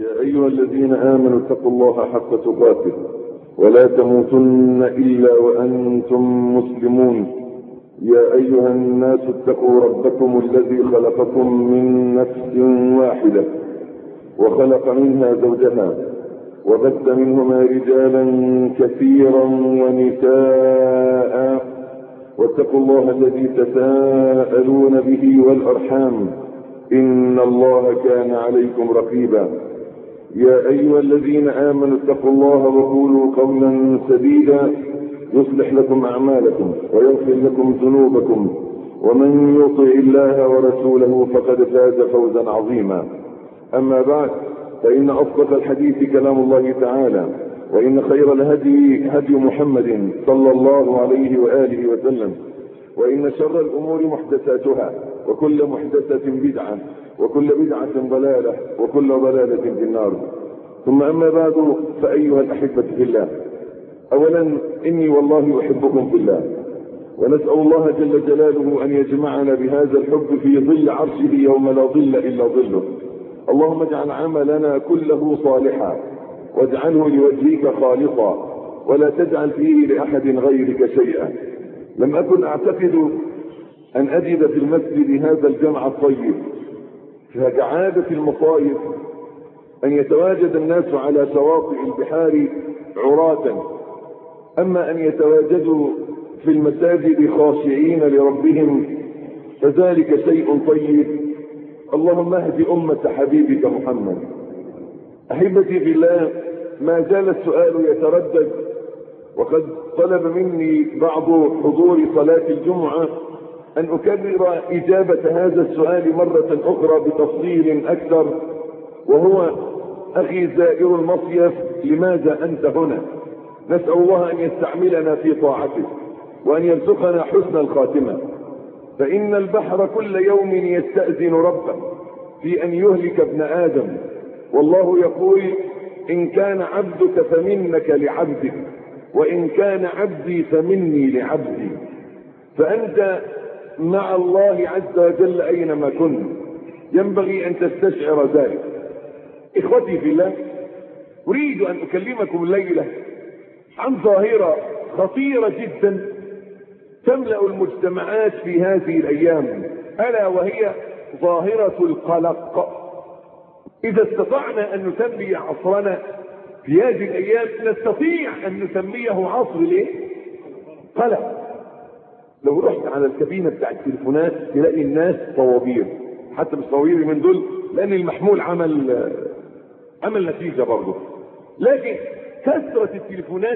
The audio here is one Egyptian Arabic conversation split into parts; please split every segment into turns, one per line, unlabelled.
يا أيها الذين آمنوا اتقوا الله حق تقاته ولا تموتن إلا وأنتم مسلمون يا أيها الناس اتقوا ربكم الذي خلقكم من نفس واحدة وخلق منها زوجها وبث منهما رجالا كثيرا ونساء واتقوا الله الذي تساءلون به والأرحام إن الله كان عليكم رقيبا يا أيها الذين آمنوا اتقوا الله وقولوا قولا سديدا يصلح لكم أعمالكم ويغفر لكم ذنوبكم ومن يطع الله ورسوله فقد فاز فوزا عظيما أما بعد فإن أصدق الحديث كلام الله تعالى وإن خير الهدي هدي محمد صلى الله عليه وآله وسلم وإن شر الأمور محدثاتها وكل محدثة بدعة وكل بدعة ضلالة وكل ضلالة في النار ثم أما بعد فأيها الأحبة في الله أولا إني والله أحبكم في الله ونسأل الله جل جلاله أن يجمعنا بهذا الحب في ظل عرشه يوم لا ظل إلا ظله اللهم اجعل عملنا كله صالحا واجعله لوجهك خالصا ولا تجعل فيه لأحد غيرك شيئا لم أكن أعتقد أن أجد في المسجد هذا الجمع الطيب فكعادة المصائب أن يتواجد الناس على شواطئ البحار عراة أما أن يتواجدوا في المساجد خاشعين لربهم فذلك شيء طيب اللهم اهد أمة حبيبك محمد أحبتي في الله ما زال السؤال يتردد وقد طلب مني بعض حضور صلاة الجمعة أن أكرر إجابة هذا السؤال مرة أخرى بتفصيل أكثر وهو أخي زائر المصيف لماذا أنت هنا نسأل الله أن يستعملنا في طاعته وأن يرزقنا حسن الخاتمة فإن البحر كل يوم يستأذن ربه في أن يهلك ابن آدم والله يقول إن كان عبدك فمنك لعبدك وإن كان عبدي فمني لعبدي فأنت مع الله عز وجل أينما كنت ينبغي أن تستشعر ذلك إخوتي في الله أريد أن أكلمكم الليلة عن ظاهرة خطيرة جدا تملأ المجتمعات في هذه الأيام ألا وهي ظاهرة القلق إذا استطعنا أن نسمي عصرنا في هذه الأيام نستطيع أن نسميه عصر الايه؟ قلق لو رحت على الكابينة بتاع التليفونات تلاقي الناس طوابير حتى مش طوابير من دول لأن المحمول عمل عمل نتيجة برضه لكن كثرة التليفونات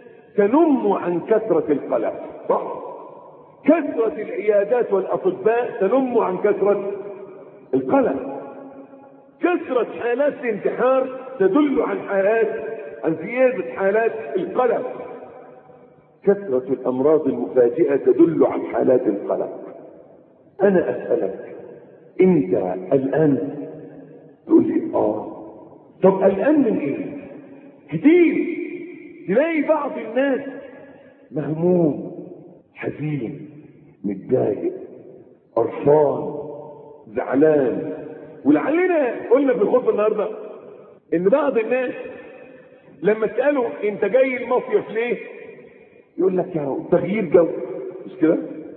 تنم عن كثرة القلق صح؟ كثرة العيادات والأطباء تنم عن كثرة القلق كثرة حالات الانتحار تدل عن حالات عن زيادة حالات القلق كثرة الأمراض المفاجئة تدل عن حالات القلق أنا أسألك أنت الآن تقول لي آه طب الآن من إيه؟ كتير تلاقي بعض الناس مهموم حزين متضايق قرفان زعلان ولعلنا قلنا في الخطبه النهارده ان بعض الناس لما تساله انت جاي المصيف ليه؟ يقول لك يا تغيير جو مش كده؟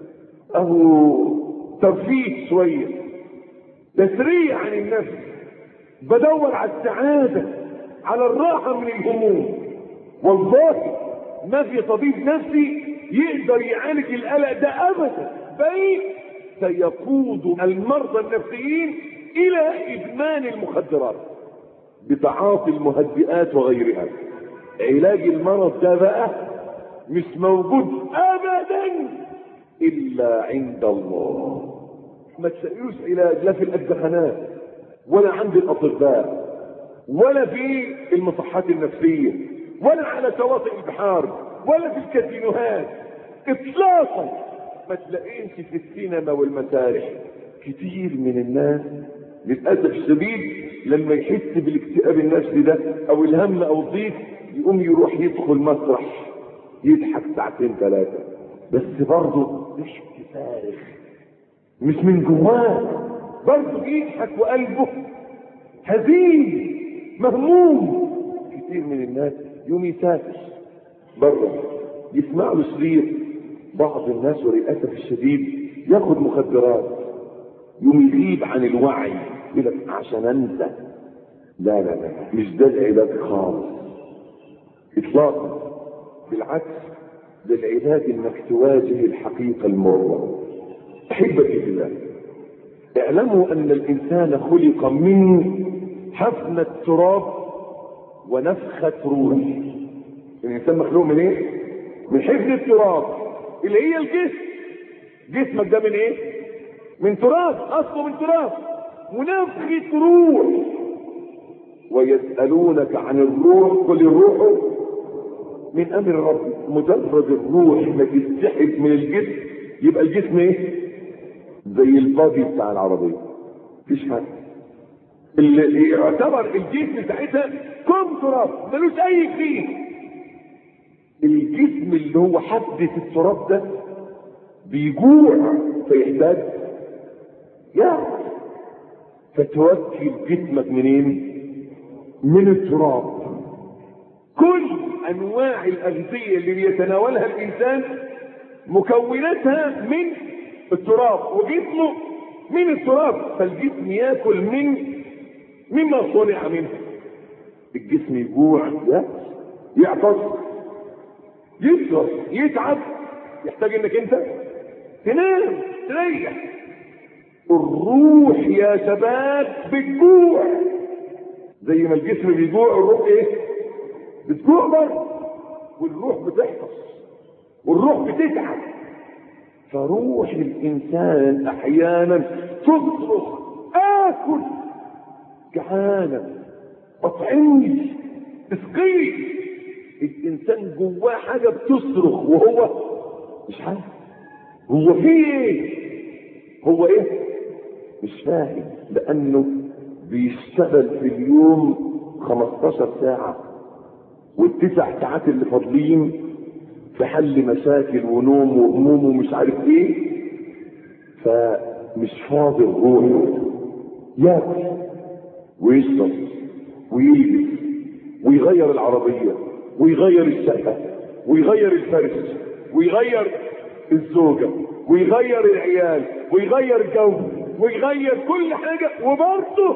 اهو ترفيه شويه تسريع عن النفس بدور على السعاده على الراحه من الهموم والله ما في طبيب نفسي يقدر يعالج القلق ده ابدا بل سيقود المرضى النفسيين الى ادمان المخدرات بتعاطي المهدئات وغيرها علاج المرض ده بقى مش موجود ابدا الا عند الله ما تلاقيوش علاج لا في الادخانات ولا عند الاطباء ولا في المصحات النفسيه ولا على شواطئ البحار ولا في الكازينوهات اطلاقا ما تلاقيش في السينما والمسارح كتير من الناس للاسف الشديد لما يحس بالاكتئاب النفسي ده او الهم او الضيق يقوم يروح يدخل مسرح يضحك ساعتين ثلاثه بس برضه مش فارغ مش من جواه برضه يضحك وقلبه حزين مهموم كتير من الناس يوم يسافر بره يسمع له شريط بعض الناس وللاسف الشديد ياخد مخدرات يوم يغيب عن الوعي يقول لك عشان انسى لا لا لا مش ده العلاج خالص اطلاقا بالعكس ده العلاج انك تواجه الحقيقه المره احبتي في الله اعلموا ان الانسان خلق من حفنة تراب ونفخة روح الانسان مخلوق من ايه من حفنة التراب اللي هي الجسم جسمك ده من ايه من تراب اصله من تراب ونفخة روح ويسألونك عن الروح قل الروح من امر ربي مجرد الروح ما تستحد من الجسم يبقى الجسم ايه زي البادي بتاع العربية مفيش حاجة اللي يعتبر الجسم ساعتها كم تراب ملوش اي فيه الجسم اللي هو حدث التراب ده بيجوع فيحتاج ياكل فتوكل جسمك منين من التراب كل انواع الاغذيه اللي بيتناولها الانسان مكوناتها من التراب وجسمه من التراب فالجسم ياكل من مما صنع منه الجسم يجوع يعطس يشرب يتعب يحتاج انك انت تنام تريح الروح يا شباب بتجوع زي ما الجسم بيجوع الروح ايه بتجوع برضه والروح بتحفظ والروح بتتعب فروح الانسان احيانا تصرخ اكل جعانه اطعمني اسقيني الانسان جواه حاجه بتصرخ وهو مش عارف هو في ايه هو ايه مش فاهم لانه بيشتغل في اليوم 15 ساعه والتسع ساعات اللي فاضلين في حل مشاكل ونوم وهموم ومش عارف ايه فمش فاضي الروح ياكل ويشرب ويلبس ويغير العربية ويغير الشقة ويغير الفرش ويغير الزوجة ويغير العيال ويغير جو ويغير كل حاجة وبرضه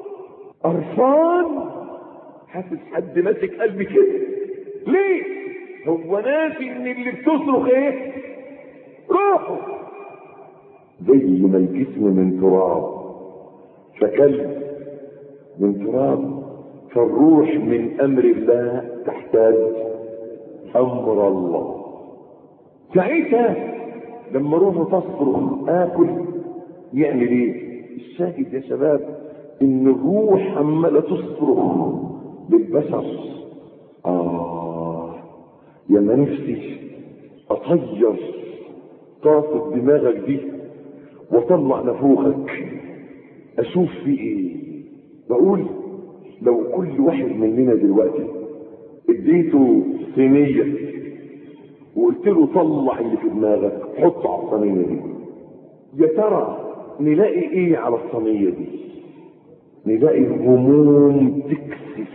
قرفان حاسس حد ماسك قلبي كده ليه؟ هو ناسي ان اللي بتصرخ ايه؟ روحه زي ما الجسم من تراب فكلب من تراب فالروح من امر الله تحتاج امر الله ساعتها لما روحه تصرخ اكل يعمل ايه الشاهد يا شباب ان الروح عماله تصرخ للبشر اه يا ما نفسي اطير طاقة دماغك دي واطلع نفوخك اشوف في ايه بقول لو كل واحد مننا دلوقتي اديته صينية وقلت له طلع اللي في دماغك حطه على الصينية دي يا ترى نلاقي ايه على الصينية دي نلاقي هموم تكسف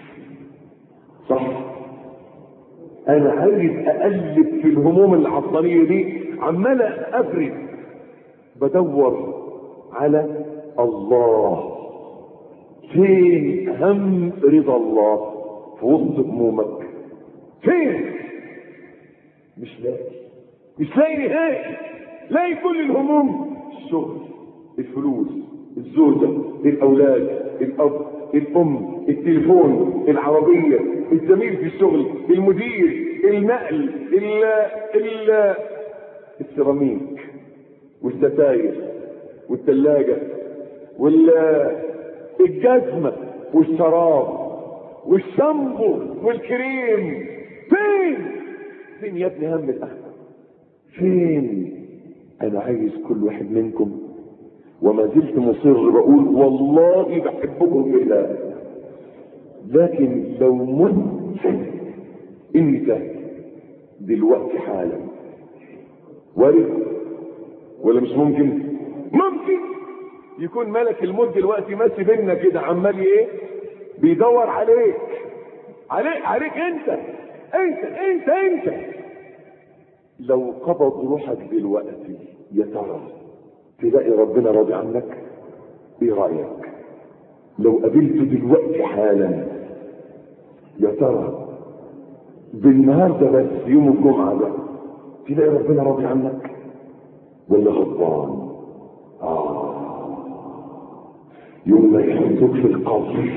صح انا عايز اقلب في الهموم اللي على الصينية دي عمال افرد بدور على الله فين هم رضا الله في وسط همومك فين مش لاقي مش لاقي نهائي لاقي كل الهموم الشغل الفلوس الزوجة الأولاد الأب الأم التليفون العربية الزميل في الشغل المدير النقل ال ال السيراميك والستاير والثلاجة وال الجزمة والشراب والشامبو والكريم فين فين يا ابني هم الأخرة فين أنا عايز كل واحد منكم وما زلت مصر بقول والله بحبكم في الله لكن لو مت انت دلوقتي حالا وارد ولا مش ممكن ممكن يكون ملك الموت دلوقتي ماشي بينا كده عمال ايه بيدور عليك عليك عليك انت انت انت انت لو قبض روحك دلوقتي يا ترى تلاقي ربنا راضي عنك ايه رايك لو قابلته دلوقتي حالا يا ترى بالنهارده بس يوم الجمعه ده تلاقي ربنا راضي عنك ولا غضبان اه يوم ما يحطوك في القبر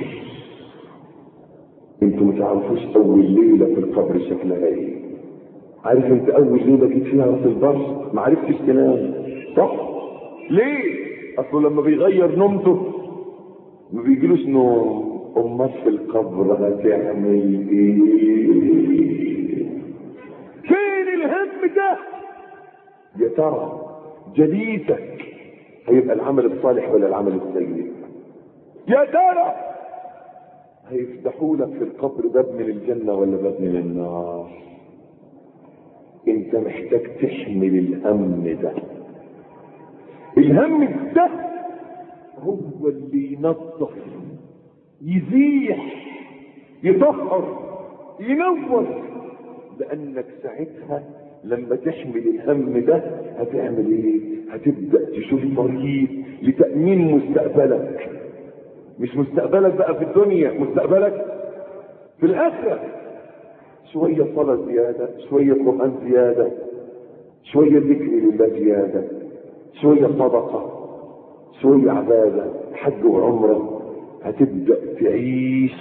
انتوا ما تعرفوش اول ليله في القبر شكلها ايه عارف انت اول ليله جيت فيها راس البر ما عرفتش تنام صح ليه اصله لما بيغير نومته ما بيجيلوش نوم امك في القبر هتعمل ايه فين الهم ده يا ترى جليسك هيبقى العمل الصالح ولا العمل السيء يا ترى هيفتحوا لك في القبر باب من الجنة ولا باب من النار انت محتاج تحمل الهم ده الهم ده هو اللي ينظف يزيح يطهر ينور لانك ساعتها لما تحمل الهم ده هتعمل ايه هتبدا تشوف طريق لتامين مستقبلك مش مستقبلك بقى في الدنيا مستقبلك في الاخره شويه صلاه زياده شويه قران زياده شويه ذكر لله زياده شويه صدقه شويه عباده حج وعمره هتبدا تعيش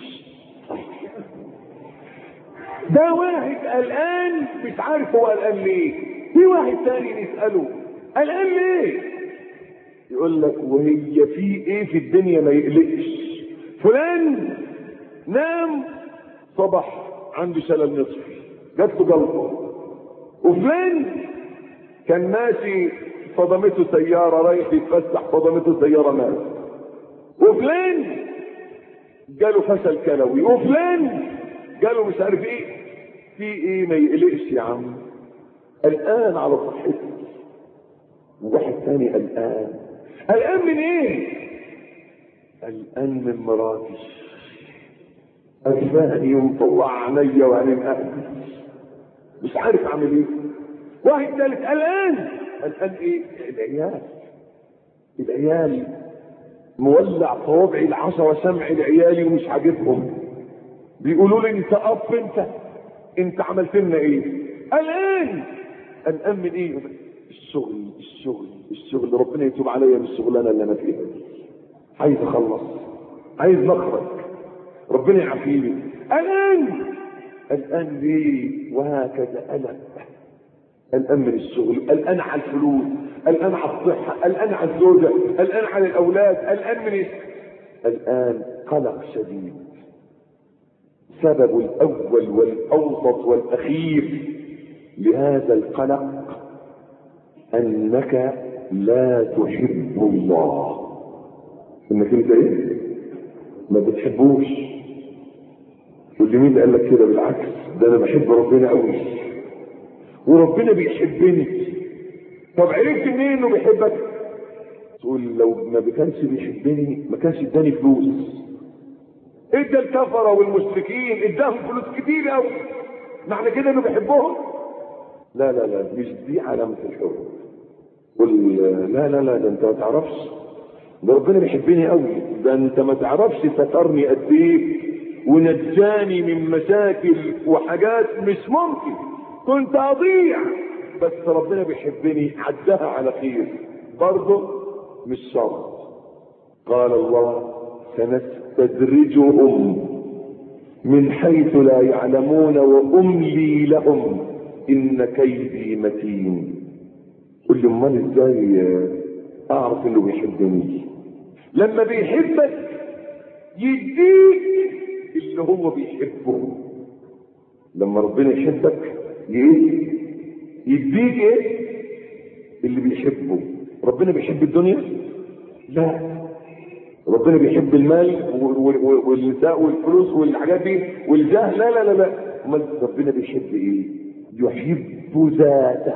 ده واحد قلقان مش عارف هو قلقان ليه في واحد تاني نسأله قلقان ليه يقول لك وهي في ايه في الدنيا ما يقلقش فلان نام صبح عنده شلل نصفي جات له جلطه وفلان كان ماشي صدمته سياره رايح يتفسح صدمته سياره مات وفلان جاله فشل كلوي وفلان جاله مش عارف ايه في ايه ما يقلقش يا عم الان على صحتي وواحد تاني قلقان قلقان من ايه قلقان من مراتي أجفاني ومطلع عينيا وعينين أهلي مش عارف أعمل إيه واحد ثالث قلقان قلقان إيه؟ العيال العيال مولع صوابعي العشرة شمع لعيالي ومش عاجبهم بيقولوا لي انت اب انت انت عملت لنا ايه قلقان قلقان من ايه الشغل الشغل الشغل ربنا يتوب عليا من الشغلانه اللي انا فيها عايز اخلص عايز مخرج ربنا يعافيني قلقان قلقان ليه وهكذا قلق قلقان من الشغل قلقان على الفلوس قلقان على الصحه قلقان على الزوجه قلقان على الاولاد قلقان من إيه؟ قلقان قلق شديد السبب الاول والاوسط والاخير لهذا القلق انك لا تحب الله انك انت ايه ما بتحبوش واللي مين قال لك كده بالعكس ده انا بحب ربنا قوي وربنا بيحبني طب عرفت منين انه بيحبك تقول لو ما كانش بيحبني ما كانش اداني فلوس ادى الكفره والمشركين اداهم فلوس كتير قوي معنى كده انه بيحبهم لا لا لا مش دي علامه الحب قل لا لا لا ده انت ما تعرفش ده ربنا بيحبني قوي ده انت ما تعرفش سترني قد ايه ونجاني من مشاكل وحاجات مش ممكن كنت اضيع بس ربنا بيحبني عدها على خير برضه مش شرط قال الله سنستدرجهم من حيث لا يعلمون واملي لهم ان كيدي متين قل لي امال ازاي اعرف انه بيحبني لما بيحبك يديك اللي هو بيحبه لما ربنا يحبك ايه يديك ايه اللي بيحبه ربنا بيحب الدنيا لا ربنا بيحب المال والنساء والفلوس والحاجات دي والجاه لا لا لا لا امال ربنا بيحب ايه يحب ذاته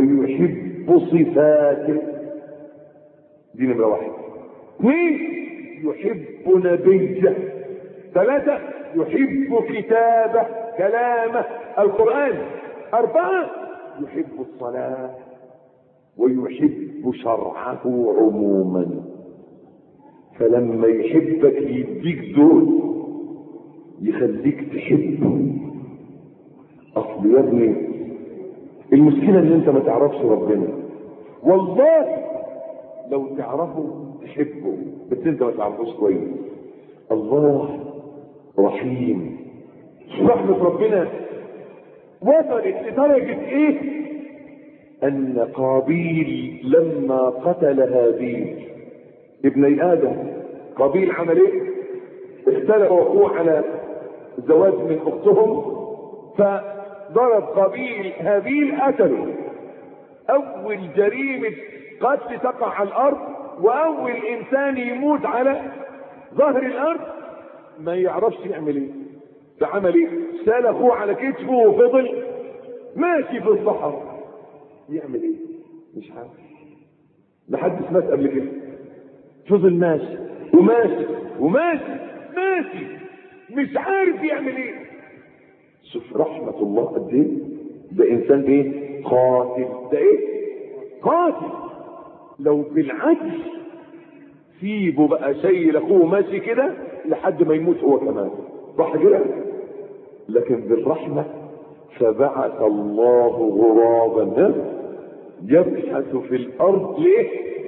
ويحب صفاته دي نمره واحد اثنين يحب نبيه ثلاثة يحب كتابه كلامه القرآن أربعة يحب الصلاة ويحب شرعه عموما فلما يحبك يديك دول يخليك تحبه اصل يا ابني المشكلة ان انت ما تعرفش ربنا والله لو تعرفه تحبه بس انت ما تعرفوش كويس الله رحيم رحمة ربنا وصلت لدرجة ايه ان قابيل لما قتل هابيل ابني ادم قابيل عمل ايه اختلف وقوع على زواج من اختهم فضرب قابيل هابيل قتله اول جريمة قتل تقع على الارض واول انسان يموت على ظهر الارض ما يعرفش يعمل ايه فعمل ايه سال اخوه على كتفه وفضل ماشي في الصحراء يعمل ايه مش عارف محدش مات قبل كده فضل ماشي وماشي وماشي ماشي مش عارف يعمل ايه شوف رحمة الله قد ايه ده انسان ايه قاتل ده ايه قاتل لو بالعكس سيبه بقى شيء لاخوه ماشي كده لحد ما يموت هو كمان صح كده لكن بالرحمة فبعث الله غرابا يبحث في الارض ليه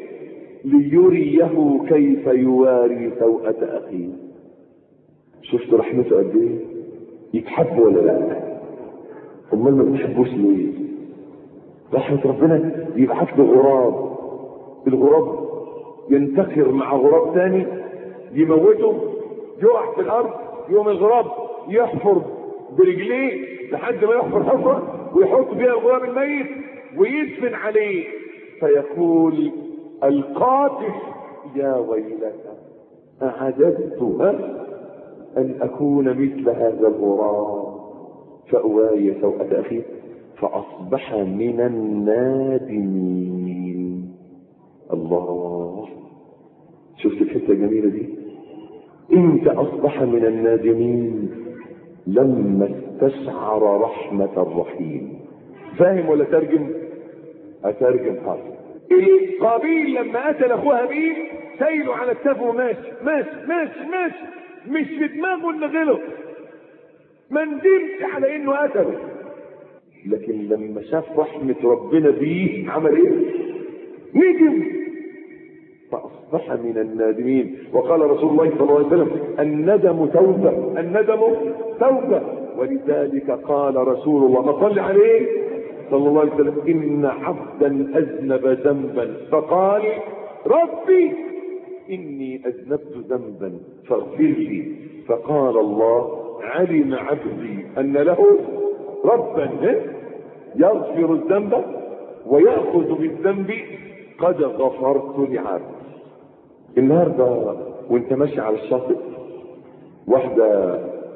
ليريه كيف يواري سوءة اخيه شفت رحمته قد ايه يتحب ولا لا امال ما بتحبوش ليه رحمة ربنا يبعث له غراب الغراب ينتخر مع غراب تاني يموته يقع في الارض يوم الغراب يحفر برجليه لحد ما يحفر حفرة ويحط فيها الغراب الميت ويدفن عليه فيقول القاتل يا ويلتى أعجزت أن أكون مثل هذا الغراب فأواي سوءة أخي فأصبح من النادمين الله شفت الحتة الجميلة دي امتى أصبح من النادمين لما استشعر رحمة الرحيم فاهم ولا ترجم أترجم حاضر قابيل لما قتل اخوه هابيل سايله على كتافه وماشي ماشي ماشي ماشي مش في دماغه انه غلط ما ندمش على انه قتله لكن لما شاف رحمة ربنا بيه عمل ايه ندم فاصبح من النادمين وقال رسول الله صلى الله عليه وسلم الندم توبة الندم توبة ولذلك قال رسول الله ما صلي عليه صلى الله عليه وسلم ان عبدا اذنب ذنبا فقال ربي اني اذنبت ذنبا فاغفر لي فقال الله علم عبدي ان له ربا يغفر الذنب ويأخذ بالذنب قد غفرت لعبدي النهارده وانت ماشي على الشاطئ واحدة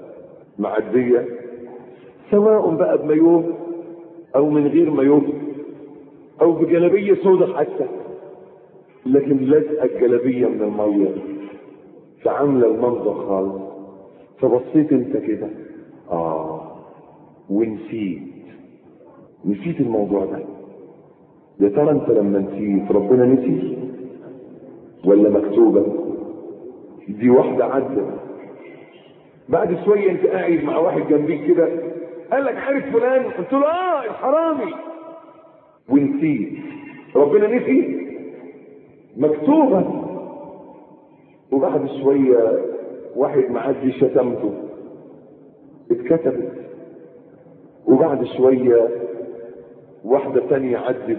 معدية سواء بقى بمايوه او من غير مايوه او بجلبية سودة حتى لكن لزقة الجلبية من المية فعاملة المنظر خالص فبصيت انت كده اه ونسيت نسيت الموضوع ده يا ترى انت لما نسيت ربنا نسي ولا مكتوبة دي واحدة عدت بعد شوية انت قاعد مع واحد جنبيك كده قال لك عارف فلان قلت له اه الحرامي ونسيت ربنا نسي مكتوبة وبعد شوية واحد معدي شتمته اتكتبت وبعد شوية واحدة تانية عدت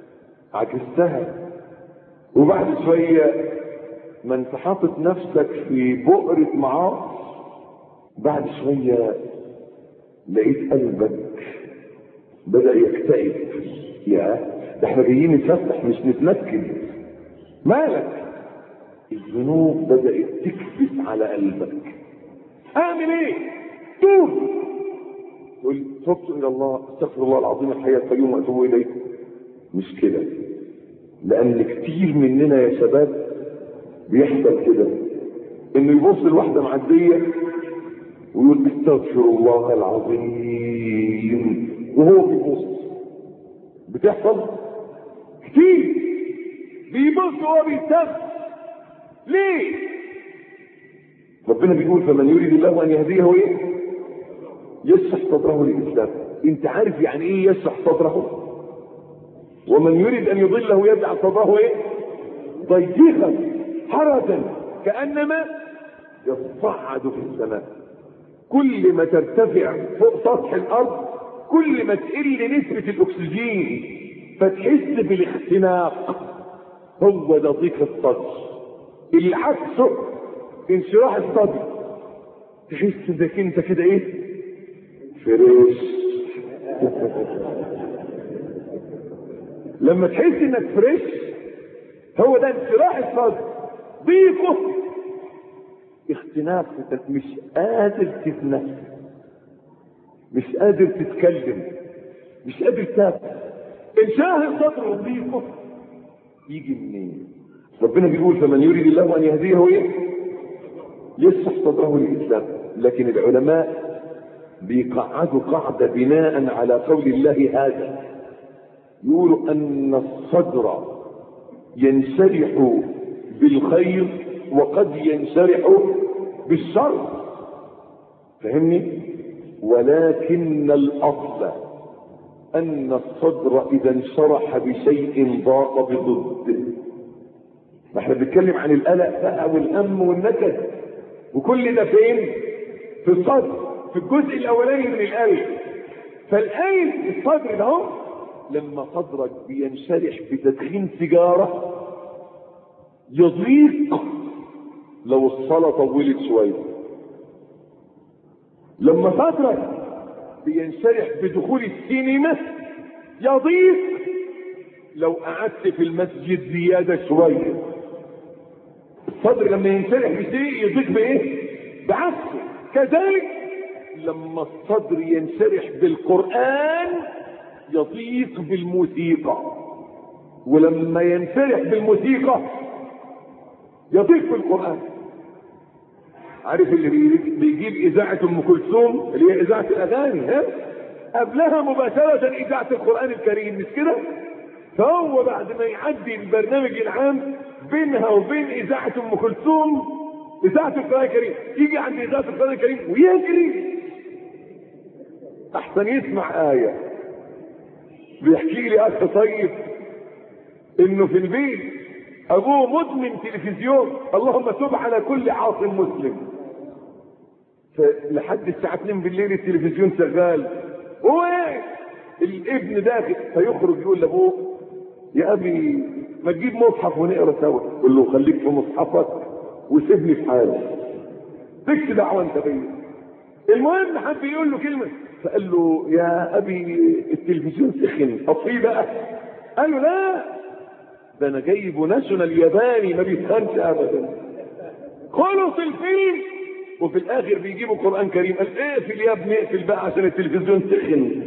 عكستها وبعد شوية ما انت حاطط نفسك في بؤرة معاصي بعد شوية لقيت قلبك بدأ يكتئب يا ده احنا جايين نتفتح مش نتنكد مالك الذنوب بدأت تكبس على قلبك اعمل ايه توب تقول تبت الى الله استغفر الله العظيم الحي القيوم واتوب اليه مش كده لان كتير مننا يا شباب بيحصل كده انه يبص لواحدة معدية ويقول استغفر الله العظيم وهو بيبص بتحصل كتير بيبص وهو بيستغفر ليه ربنا بيقول فمن يريد الله ان يهديه ايه يشرح صدره للاسلام انت عارف يعني ايه يشرح صدره ومن يريد ان يضله يجعل صدره ايه ضيقا حرجا كانما يصعد في السماء كل ما ترتفع فوق سطح الارض كل ما تقل نسبة الاكسجين فتحس بالاختناق هو ده ضيق الصدر اللي عكسه انشراح الصدر تحس انك انت كده ايه فريش لما تحس انك فريش هو ده انشراح الصدر ضيقه اختناق انت مش قادر تتنفس مش قادر تتكلم مش قادر تاكل انشاه الصدر وضيقه يجي منين ربنا بيقول فمن يريد الله ان يهديه ايه يشرح صدره للاسلام لكن العلماء بيقعدوا قاعده بناء على قول الله هذا يقولوا ان الصدر ينشرح بالخير وقد ينشرح بالشر فهمني ولكن الاصل ان الصدر اذا انشرح بشيء ضاق بضده ما احنا بنتكلم عن القلق بقى والهم والنكد وكل ده فين في الصدر في الجزء الاولاني من القلب فالقلب الصدر ده اهو لما صدرك بينشرح بتدخين سيجاره يضيق لو الصلاه طولت شويه لما صدرك بينشرح بدخول السينما يضيق لو قعدت في المسجد زياده شويه الصدر لما ينشرح بشيء يضيق بايه بعكسه كذلك لما الصدر ينشرح بالقران يضيق بالموسيقى ولما ينشرح بالموسيقى يضيق بالقران عارف اللي بيجيب اذاعه ام كلثوم اللي هي اذاعه الاغاني ها قبلها مباشره اذاعه القران الكريم مش كده فهو بعد ما يعدي البرنامج العام بينها وبين اذاعه ام كلثوم اذاعه القران الكريم يجي عند اذاعه القران الكريم ويجري احسن يسمع ايه بيحكي لي اخ طيب انه في البيت ابوه مدمن تلفزيون اللهم تب على كل عاصم مسلم فلحد الساعه 2 بالليل التلفزيون شغال هو ايه الابن داخل فيخرج يقول لابوه يا ابي ما تجيب مصحف ونقرا سوا يقول له خليك في مصحفك وسيبني في حالي تكش دعوه انت بيا المهم حب يقول له كلمه فقال له يا ابي التلفزيون سخن اطفيه بقى قال له لا ده انا جايبه ناشونال ياباني ما بيفهمش ابدا خلص الفيلم وفي الاخر بيجيبوا قران كريم قال اقفل يا ابني اقفل بقى عشان التلفزيون سخن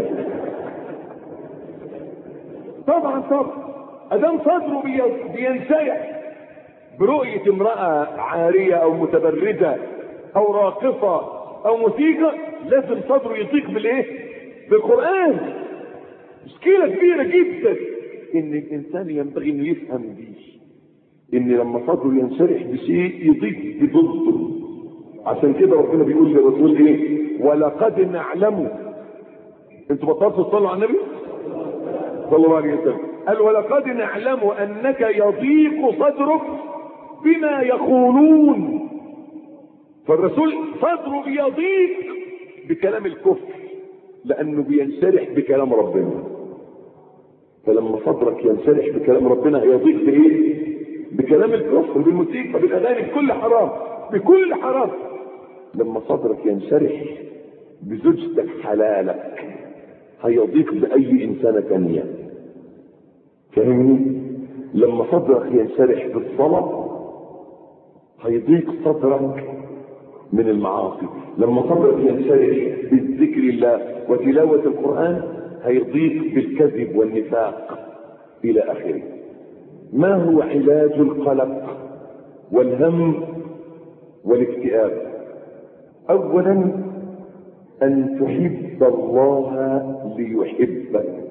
طبعا طبعا ادام صدره بينسيح برؤية امرأة عارية او متبرجة او راقصة او موسيقى لازم صدره يضيق بالايه بالقرآن مشكلة كبيرة جدا ان الانسان ينبغي انه يفهم دي ان لما صدره ينشرح بشيء يضيق بضده عشان كده ربنا بيقول للرسول ايه ولقد نعلم انتوا بطلتوا تصلوا على النبي صلى الله عليه وسلم قال ولقد نعلم انك يضيق صدرك بما يقولون فالرسول صدره بيضيق بكلام الكفر لانه بينشرح بكلام ربنا فلما صدرك ينشرح بكلام ربنا هيضيق بايه بكلام الكفر بالموسيقى بالاغاني بكل حرام بكل حرام لما صدرك ينشرح بزوجتك حلالك هيضيق باي انسانه تانيه فاهمني لما صدرك ينشرح بالصلاه هيضيق صدرك من المعاصي لما صدرك ينشرح بذكر الله وتلاوه القران هيضيق بالكذب والنفاق الى اخره ما هو علاج القلق والهم والاكتئاب اولا ان تحب الله ليحبك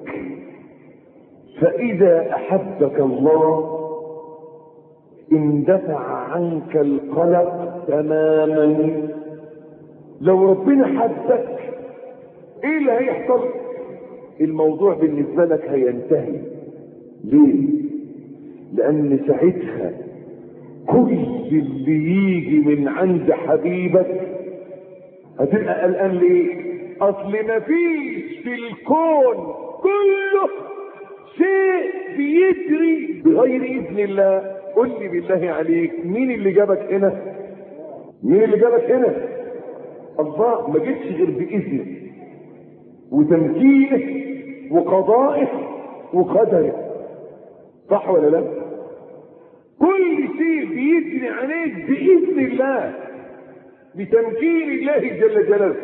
فاذا احبك الله اندفع عنك القلق تماما لو ربنا حبك ايه اللي هيحصل الموضوع بالنسبة لك هينتهي ليه لان ساعتها كل اللي يجي من عند حبيبك هتبقى قلقان ليه اصل مفيش في الكون كله شيء بيجري بغير اذن الله قل لي بالله عليك مين اللي جابك هنا مين اللي جابك هنا الله ما جيتش غير باذنه وتمكينه وقضائه وقدره صح ولا لا كل شيء بيجري عليك باذن الله بتمكين الله جل جلاله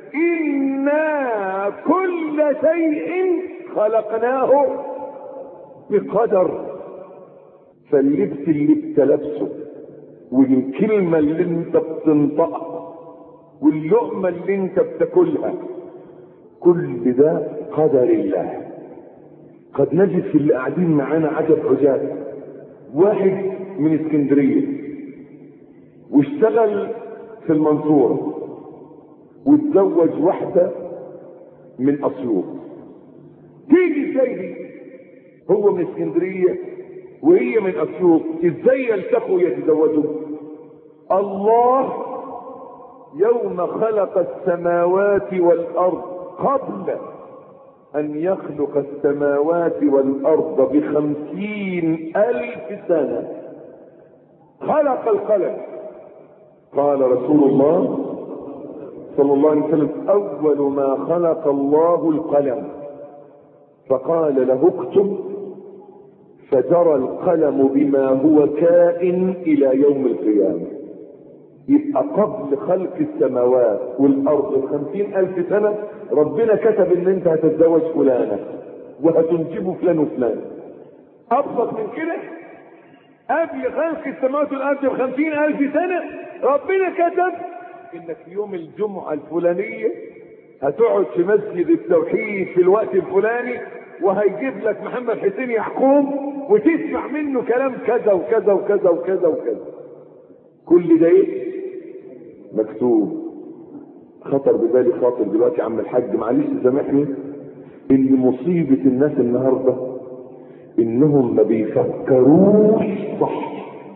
انا كل شيء خلقناه بقدر فاللبس اللي انت لابسه والكلمة اللي انت بتنطقها واللقمة اللي انت بتاكلها كل ده قدر الله قد نجد في اللي قاعدين معانا عجب عجاب واحد من اسكندرية واشتغل في المنصورة واتزوج واحدة من اسيوط تيجي ازاي دي هو من اسكندرية وهي من اسيوط ازاي يلتقوا يتزوجوا الله يوم خلق السماوات والارض قبل ان يخلق السماوات والارض بخمسين الف سنة خلق القلم قال رسول الله صلى الله عليه وسلم اول ما خلق الله القلم فقال له اكتب فجرى القلم بما هو كائن الى يوم القيامة يبقى قبل خلق السماوات والارض بخمسين الف سنة ربنا كتب ان انت هتتزوج فلانة وهتنجب فلان وفلان ابسط من كده قبل خلق السماوات والارض بخمسين الف سنة ربنا كتب انك في يوم الجمعة الفلانية هتقعد في مسجد التوحيد في الوقت الفلاني وهيجيب لك محمد حسين يحكم وتسمع منه كلام كذا وكذا وكذا وكذا وكذا كل ده ايه مكتوب خطر ببالي خاطر دلوقتي يا عم الحاج معلش سامحني ان مصيبة الناس النهاردة انهم ما بيفكروش صح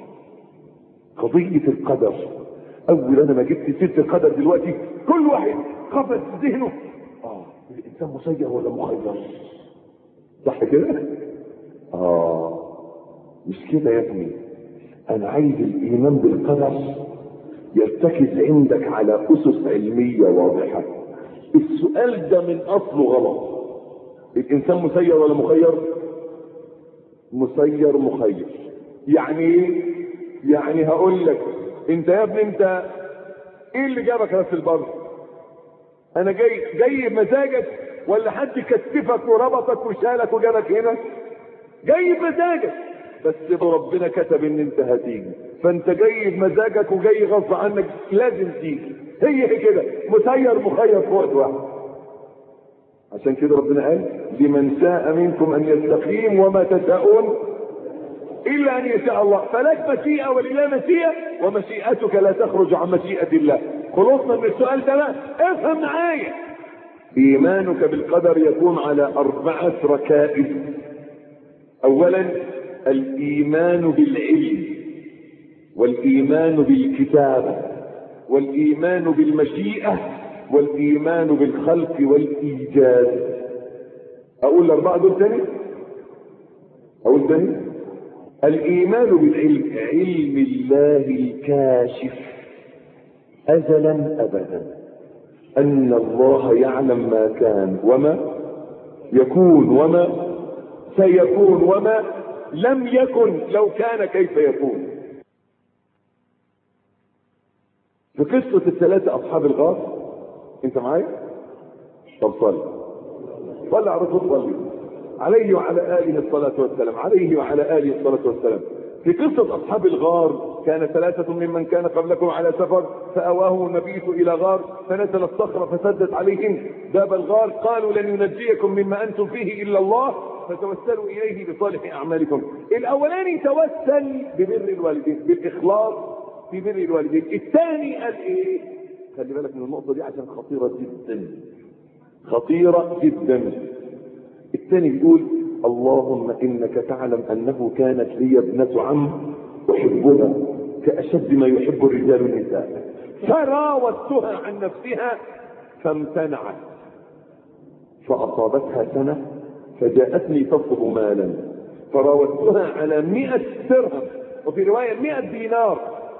قضية القدر اول انا ما جبت سيرة القدر دلوقتي كل واحد قفز ذهنه اه الانسان مسير ولا مخير صح كده اه مش كده يا ابني انا عايز الايمان بالقدر يرتكز عندك على اسس علمية واضحة السؤال ده من اصله غلط الانسان مسير ولا مخير مسير مخير يعني ايه يعني هقول لك انت يا ابني انت ايه اللي جابك راس البر انا جاي جاي بمزاجك ولا حد كتفك وربطك وشالك وجابك هنا جاي بمزاجك بس ربنا كتب ان انت هتيجي فانت جاي بمزاجك وجاي غصب عنك لازم تيجي هي هي كده مسير مخير في وقت واحد عشان كده ربنا قال لمن شاء منكم ان يستقيم وما تشاءون الا ان يشاء الله فلك مشيئه ولله مشيئه ومشيئتك لا تخرج عن مشيئه الله خلصنا من السؤال ده بقى افهم معايا ايمانك بالقدر يكون على اربعه ركائز اولا الايمان بالعلم والايمان بالكتابه والايمان بالمشيئه والايمان بالخلق والايجاد اقول الاربعه دول تاني اقول تاني الايمان بالعلم علم الله الكاشف ازلا ابدا ان الله يعلم ما كان وما يكون وما سيكون وما لم يكن لو كان كيف يكون في قصة الثلاثة أصحاب الغار أنت معايا؟ طب صلي صلي على الرسول صلي عليه وعلى آله الصلاة والسلام عليه وعلى آله الصلاة والسلام في قصة أصحاب الغار كان ثلاثة ممن كان قبلكم على سفر فأواه المبيت إلى غار فنزل الصخرة فسدت عليهم باب الغار قالوا لن ينجيكم مما أنتم فيه إلا الله فتوسلوا إليه بصالح أعمالكم الأولاني توسل ببر الوالدين بالإخلاص في بر الوالدين الثاني قال إيه خلي بالك من النقطة دي عشان خطيرة جدا خطيرة جدا الثاني بيقول اللهم إنك تعلم أنه كانت لي ابنة عم أحبها كأشد ما يحب الرجال النساء فراودتها عن نفسها فامتنعت فأصابتها سنة فجاءتني تطلب مالا فراودتها على مئة درهم وفي رواية مئة دينار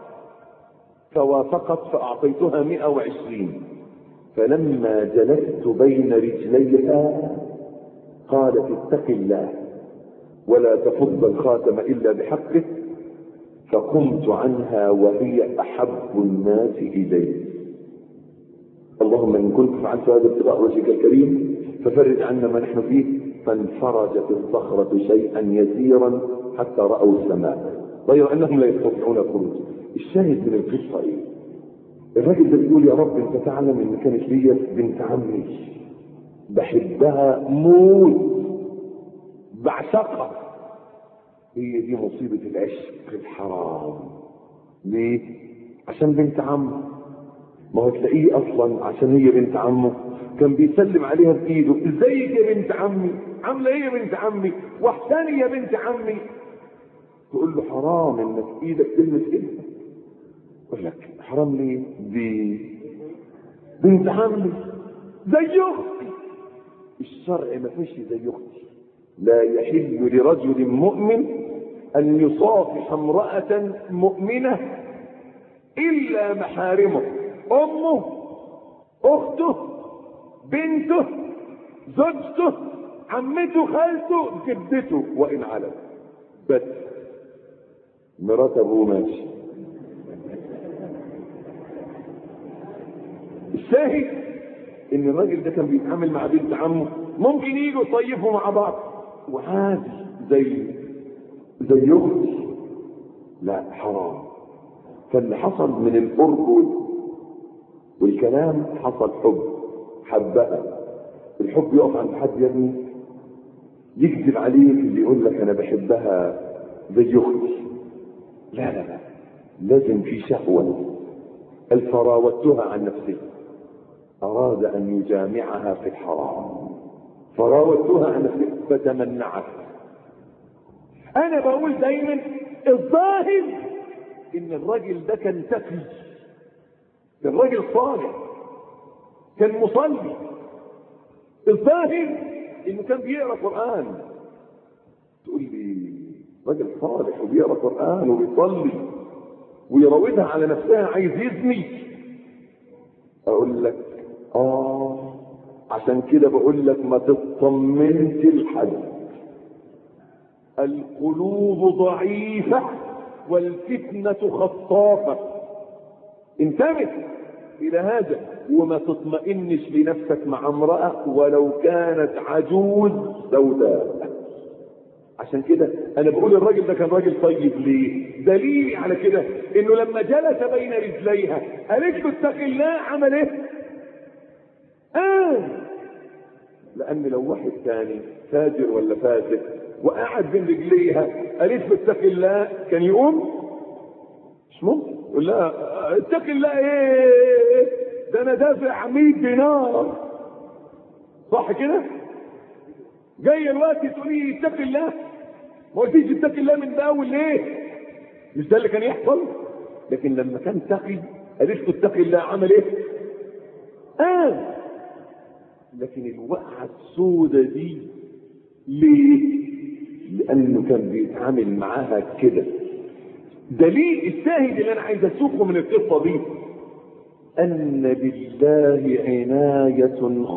فوافقت فأعطيتها مئة وعشرين فلما جلست بين رجليها قالت اتق الله ولا تفض الخاتم إلا بحقه فقمت عنها وهي أحب الناس إلي اللهم إن كنت فعلت هذا ابتغاء وجهك الكريم ففرج عنا ما نحن فيه فانفرجت الصخرة شيئا يسيرا حتى رأوا السماء غير أنهم لا يستطيعون الخروج الشاهد من القصة إيه الراجل ده بيقول يا رب انت تعلم ان كانت ليا بنت عمي بحبها موت بعشقها هي دي مصيبة العشق الحرام ليه؟ عشان بنت عمه ما هو تلاقيه اصلا عشان هي بنت عمه كان بيسلم عليها بايده ازيك يا بنت عمي عامله ايه يا بنت عمي واحسني يا بنت عمي تقول له حرام انك ايدك تلمس ايدها يقول لك حرام ليه دي بنت عمي زي اختي الشرع ما فيش زي اختي لا يحل لرجل مؤمن ان يصافح امرأة مؤمنة الا محارمه امه اخته بنته زوجته عمته خالته جدته وان علم بس مرات ابوه ماشي الشاهد ان الراجل ده كان بيتعامل مع بنت عمه ممكن يجوا يصيفوا مع بعض وعادي زي زي اختي لا حرام فاللي حصل من القرب والكلام حصل حب حبها الحب يقف عند حد يا ابني يكذب عليك اللي يقول لك انا بحبها زي اختي لا لا لا لازم في شهوه الفراودتها عن نفسها أراد أن يجامعها في الحرام فراودتها عن نفسها فتمنعت أنا بقول دايما الظاهر إن الراجل ده كان تقي كان راجل صالح كان مصلي الظاهر إنه كان بيقرأ قرآن تقول لي راجل صالح وبيقرأ قرآن وبيصلي ويراودها على نفسها عايز يزني اقول لك اه عشان كده بقول لك ما تطمنش لحد القلوب ضعيفة والفتنة خطافة انتبه الى هذا وما تطمئنش لنفسك مع امرأة ولو كانت عجوز سوداء عشان كده انا بقول الراجل ده كان راجل طيب ليه دليلي على كده انه لما جلس بين رجليها قالت له اتق الله عمل ايه اه لان لو واحد تاني فاجر ولا فاسق وقعد بين رجليها قالت له اتق الله كان يقوم مش ممكن يقول لها اتق الله ايه ده انا دافع 100 دينار صح كده جاي الوقت تقولي اتق الله ما قلتيش اتق الله من ده اول ليه مش ده اللي كان يحصل لكن لما كان تقي قالت له اتق الله عمل ايه اه لكن الوقعه السودة دي ليه لانه كان بيتعامل معاها كده دليل الشاهد اللي انا عايز اسوقه من القصه دي ان بالله عنايه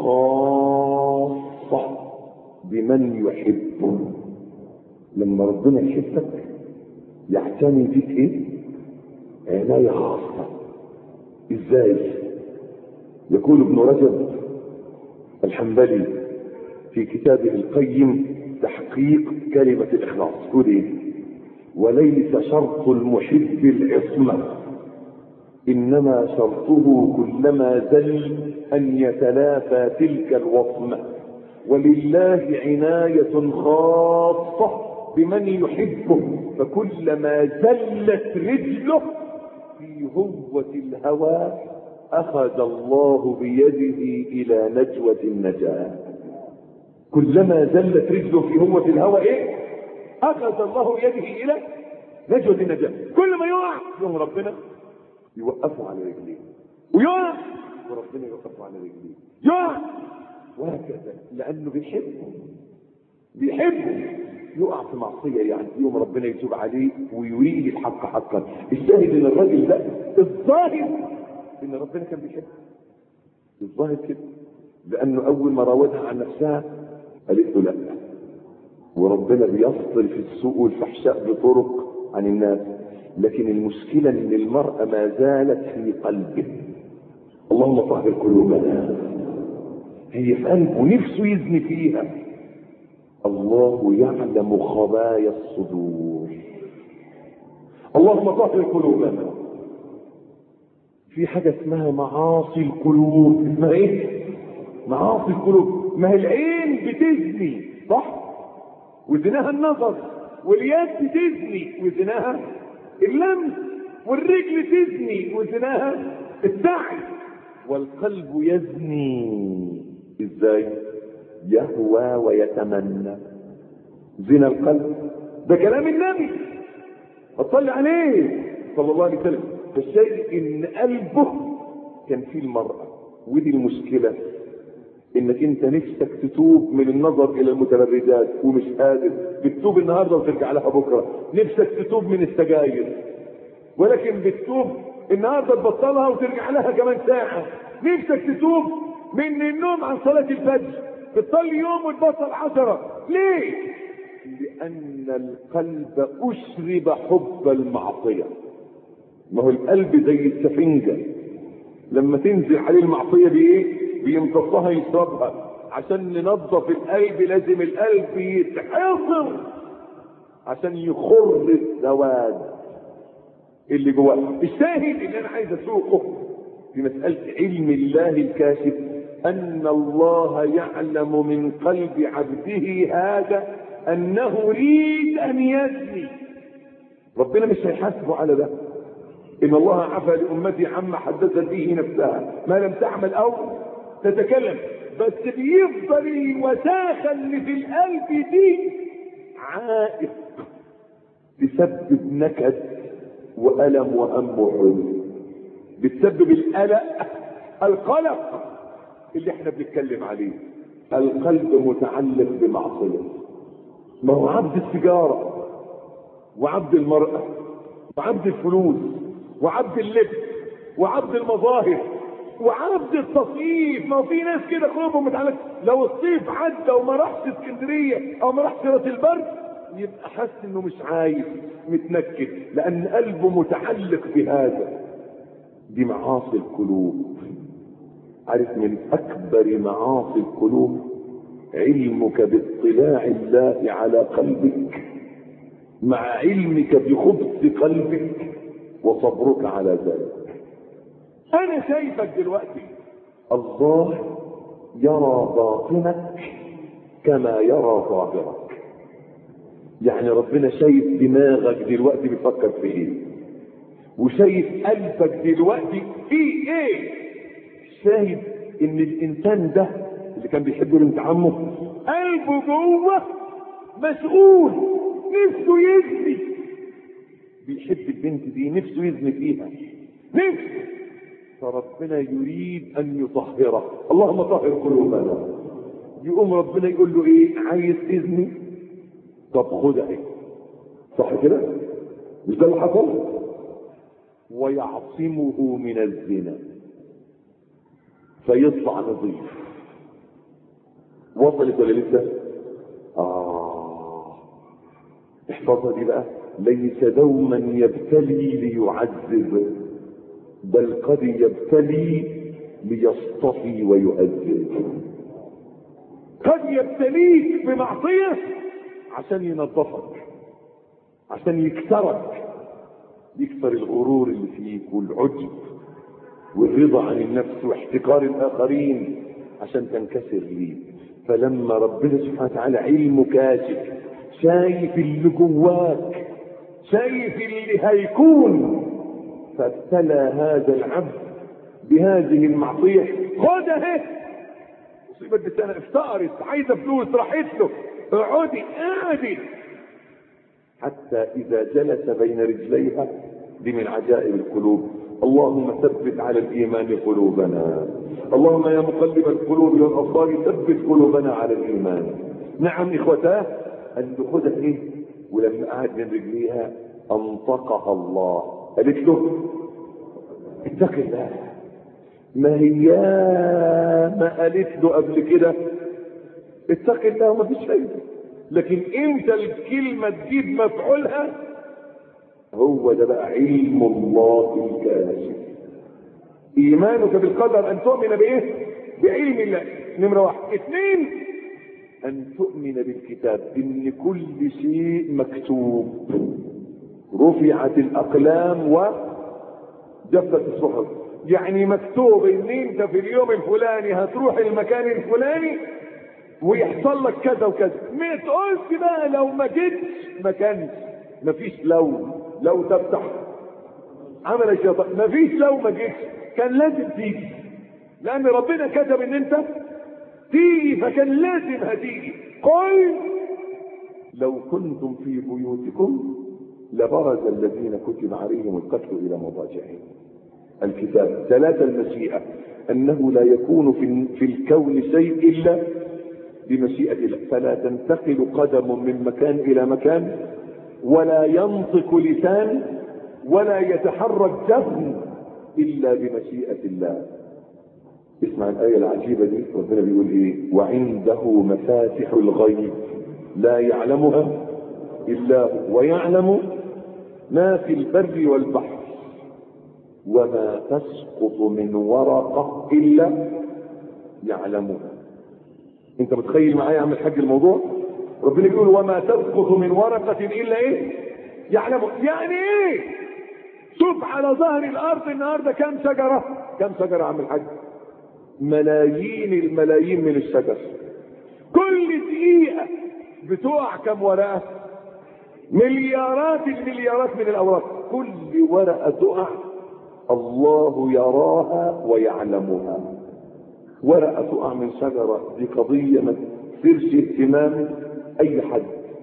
خاصه بمن يحبه لما ربنا يحبك يعتني بيك ايه عناية خاصة ازاي يقول ابن رجب الحنبلي في كتابه القيم تحقيق كلمة الإخلاص يقول ايه وليس شرط المحب العصمة إنما شرطه كلما زل أن يتلافى تلك الوصمة ولله عناية خاصة بمن يحبه فكلما زلت رجله في هوة الهوى أخذ الله بيده إلى نجوة النجاة كلما زلت رجله في هوة الهوى إيه؟ أخذ الله بيده إلى نجوة النجاة كل ما يقع يوم ربنا يوقفه على رجليه ويقع وربنا يوقفه على رجليه يقع وهكذا لأنه بيحبه بيحبه يقع في معصية يعني يوم ربنا يتوب عليه ويريه الحق حقا الشاهد ان الراجل ده الظاهر ان ربنا كان بيحبه الظاهر كده لانه اول ما راودها عن نفسها قالت له لا وربنا بيفصل في السوء والفحشاء بطرق عن الناس لكن المشكلة ان المرأة ما زالت في قلبه اللهم طهر قلوبنا هي في قلبه نفسه يزني فيها الله يعلم خبايا الصدور اللهم طهر قلوبنا في حاجة اسمها معاصي القلوب اسمها ايه معاصي القلوب ما هي العين بتزني صح وزناها النظر واليد تزني وزناها اللمس والرجل تزني وزناها السعي والقلب يزني ازاي يهوى ويتمنى زنا القلب ده كلام النبي هتصلي عليه صلى الله عليه وسلم فالشيء ان قلبه كان فيه المرأة ودي المشكلة انك انت نفسك تتوب من النظر الى المتبرجات ومش قادر بتتوب النهارده وترجع لها بكره نفسك تتوب من السجاير ولكن بتتوب النهارده تبطلها وترجع لها كمان ساعه نفسك تتوب من النوم عن صلاه الفجر بتصلي يوم وتبطل عشرة ليه لان القلب اشرب حب المعصيه ما هو القلب زي السفنجه لما تنزل عليه المعصيه بايه بيمتصها يشربها عشان ننظف القلب لازم القلب يتحصر عشان يخر السواد اللي جواه الشاهد اللي انا عايز اسوقه في مسألة علم الله الكاشف ان الله يعلم من قلب عبده هذا انه يريد ان يزني ربنا مش هيحاسبه على ده ان الله عفى لامتي عما حدثت به نفسها ما لم تعمل او تتكلم بس بيفضل الوساخة اللي في القلب دي عائق تسبب نكد وألم وهم وحزن بتسبب القلق القلق اللي احنا بنتكلم عليه القلب متعلق بمعصية ما هو عبد السيجارة وعبد المرأة وعبد الفلوس وعبد اللبس وعبد المظاهر وعبد التصيف ما هو في ناس كده قلوبهم متعلق لو الصيف عدى وما راحش اسكندريه او ما راحش راس البر يبقى حاسس انه مش عايز متنكد لان قلبه متعلق بهذا دي معاصي القلوب عارف من اكبر معاصي القلوب علمك باطلاع الله على قلبك مع علمك بخبث قلبك وصبرك على ذلك انا شايفك دلوقتي الله يرى باطنك كما يرى ظاهرك يعني ربنا شايف دماغك دلوقتي بيفكر في ايه وشايف قلبك دلوقتي في ايه شايف ان الانسان ده اللي كان بيحب بنت عمه قلبه جوه مشغول نفسه يزني بيحب البنت دي نفسه يزني فيها نفسه فربنا يريد ان يطهره اللهم طهر قلوبنا يقوم ربنا يقول له ايه عايز تزني طب خد اهي صح كده مش ده اللي حصل ويعصمه من الزنا فيطلع نظيف وصلت ولا لسه اه احفظها دي بقى ليس دوما يبتلي ليعذب بل قد يبتلي ليصطفي ويؤذب قد يبتليك بمعصية عشان ينظفك عشان يكسرك يكسر الغرور اللي فيك والعجب والرضا عن النفس واحتقار الاخرين عشان تنكسر ليه فلما ربنا سبحانه وتعالى علمه كاشف شايف اللي جواك شايف اللي هيكون فابتلى هذا العبد بهذه المعصيه خد اهي مصيبه بالسنه افتقرت عايزه فلوس راحت له اقعدي اقعدي حتى اذا جلس بين رجليها دي من عجائب القلوب اللهم ثبت على الايمان قلوبنا اللهم يا مقلب القلوب والابصار ثبت قلوبنا على الايمان نعم اخوتاه قال له خدها ايه ولما قعد من رجليها انطقها الله قالت له اتق الله ما هي ما قالت له قبل كده اتق الله وما فيش فايده لكن امتى الكلمه تجيب مفعولها هو ده بقى علم الله الكاشف ايمانك بالقدر ان تؤمن بايه بعلم الله نمره واحد اثنين ان تؤمن بالكتاب ان كل شيء مكتوب رفعت الاقلام وجفت الصحف يعني مكتوب ان انت في اليوم الفلاني هتروح المكان الفلاني ويحصل لك كذا وكذا ما تقولش بقى لو ما جيتش ما كانش مفيش لو لو تفتح عمل الشيطان مفيش لو ما جيتش كان لازم تيجي لان ربنا كتب ان انت تيجي فكان لازم هتيجي قل لو كنتم في بيوتكم لبرز الذين كتب عليهم القتل الى مضاجعهم الكتاب ثلاثة المشيئة انه لا يكون في, في الكون شيء الا بمشيئة الله فلا تنتقل قدم من مكان الى مكان ولا ينطق لسان ولا يتحرك جسم الا بمشيئة الله اسمع الآية العجيبة دي ربنا بيقول ايه وعنده مفاتح الغيب لا يعلمها الا هو ويعلم ما في البر والبحر وما تسقط من ورقة الا يعلمها انت متخيل معايا يا عم الحاج الموضوع ربنا بيقول وما تسقط من ورقة الا ايه يعلم يعني ايه شوف على ظهر الارض النهارده كم شجرة كم شجرة يا عم الحاج ملايين الملايين من الشجر كل دقيقة بتقع كم ورقة مليارات المليارات من الاوراق كل ورقة تقع الله يراها ويعلمها ورقة تقع من شجرة دي قضية ما تثيرش اهتمام اي حد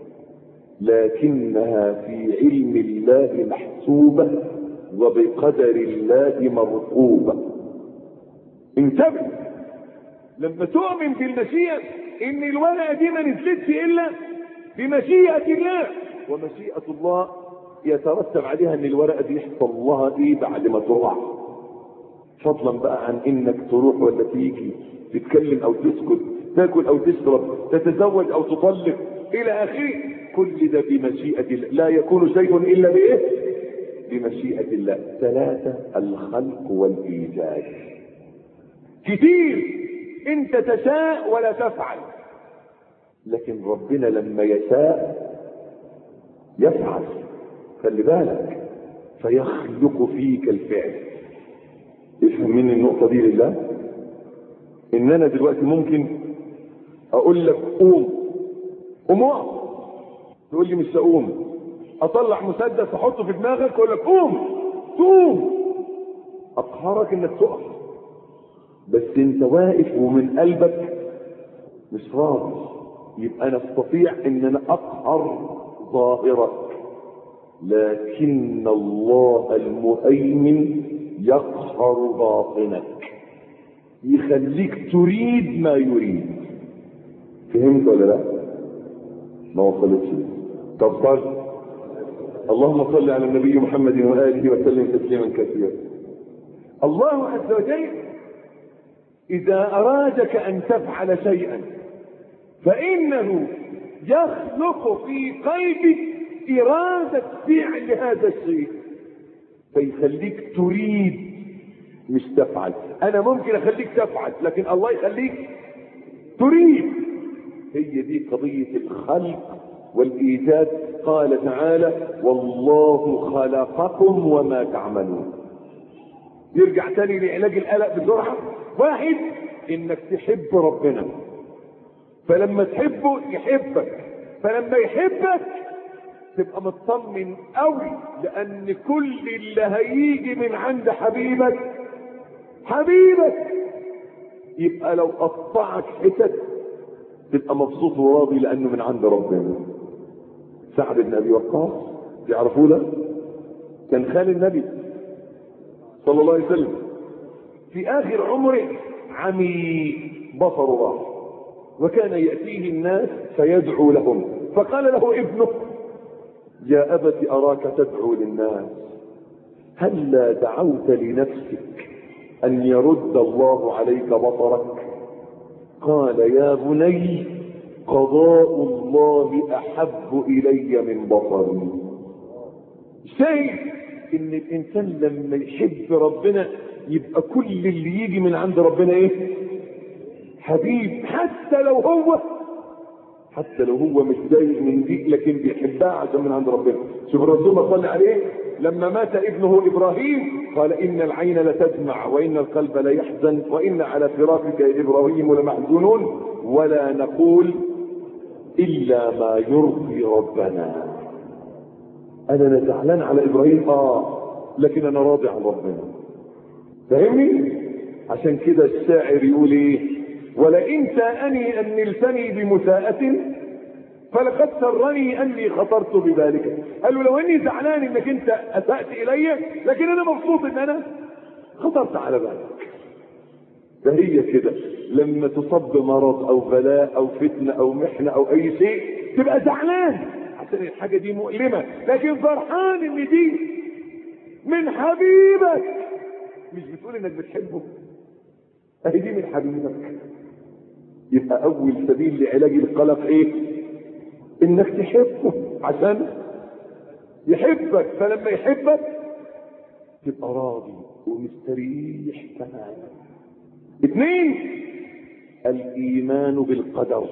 لكنها في علم الله محسوبة وبقدر الله مرقوبة انتبه لما تؤمن بالمشيئة ان الورقة دي ما نزلتش الا بمشيئة الله ومشيئة الله يترتب عليها ان الورقة دي يحصل لها ايه بعد ما تقع فضلا بقى عن انك تروح ولا تيجي تتكلم او تسكت تاكل او تشرب تتزوج او تطلق الى اخره كل ده بمشيئة الله لا يكون شيء الا بايه بمشيئة الله ثلاثة الخلق والايجاد كتير انت تشاء ولا تفعل لكن ربنا لما يشاء يفعل خلي بالك فيخلق فيك الفعل افهم مني النقطة دي لله ان انا دلوقتي ممكن اقول لك قوم قوم اقف تقول لي مش هقوم اطلع مسدس احطه في دماغك اقول لك قوم قوم اقهرك انك تقف بس انت واقف ومن قلبك مش راضي يبقى انا استطيع ان انا اقهر ظاهرك لكن الله المهيمن يقهر باطنك يخليك تريد ما يريد فهمت ولا لا ما وصلتش طب صل اللهم صل على النبي محمد واله وسلم تسليما كثيرا الله عز وجل اذا ارادك ان تفعل شيئا فانه يخلق في قلبك اراده فعل هذا الشيء فيخليك تريد مش تفعل انا ممكن اخليك تفعل لكن الله يخليك تريد هي دي قضية الخلق والإيجاد قال تعالى والله خلقكم وما تعملون نرجع تاني لعلاج القلق بسرعة واحد انك تحب ربنا فلما تحبه يحبك فلما يحبك تبقى مطمن قوي لان كل اللي هيجي من عند حبيبك حبيبك يبقى لو قطعك حتت تبقى مبسوط وراضي لانه من عند ربنا سعد بن ابي وقاص تعرفوه ده كان خال النبي صلى الله عليه وسلم في اخر عمره عمي بصره راح وكان ياتيه الناس فيدعو لهم فقال له ابنه يا ابت اراك تدعو للناس هلا دعوت لنفسك ان يرد الله عليك بصرك قال يا بني قضاء الله احب الي من بصري شيء ان الانسان لما يحب ربنا يبقى كل اللي يجي من عند ربنا ايه حبيب حتى لو هو حتى لو هو مش ضايق من دي لكن بيحبها عشان من عند ربنا شوف الرسول ما صلى عليه لما مات ابنه ابراهيم قال ان العين لتدمع وان القلب ليحزن وان على فراقك يا ابراهيم لمحزونون ولا نقول الا ما يرضي ربنا انا زعلان على ابراهيم اه لكن انا راضي عن ربنا فاهمني عشان كده الشاعر يقول ايه ولئن ساءني ان نلتني بمساءة فلقد سرني اني خطرت بذلك قال له لو اني زعلان انك انت اسأت الي لكن انا مبسوط ان انا خطرت على بالك فهي كده لما تصب بمرض او بلاء او فتنة او محنة او اي شيء تبقى زعلان عشان الحاجة دي مؤلمة لكن فرحان ان دي من حبيبك مش بتقول انك بتحبه اهي دي من حبيبك يبقى اول سبيل لعلاج القلق ايه انك تحبه عشان يحبك فلما يحبك تبقى راضي ومستريح كمان اثنين الايمان بالقدر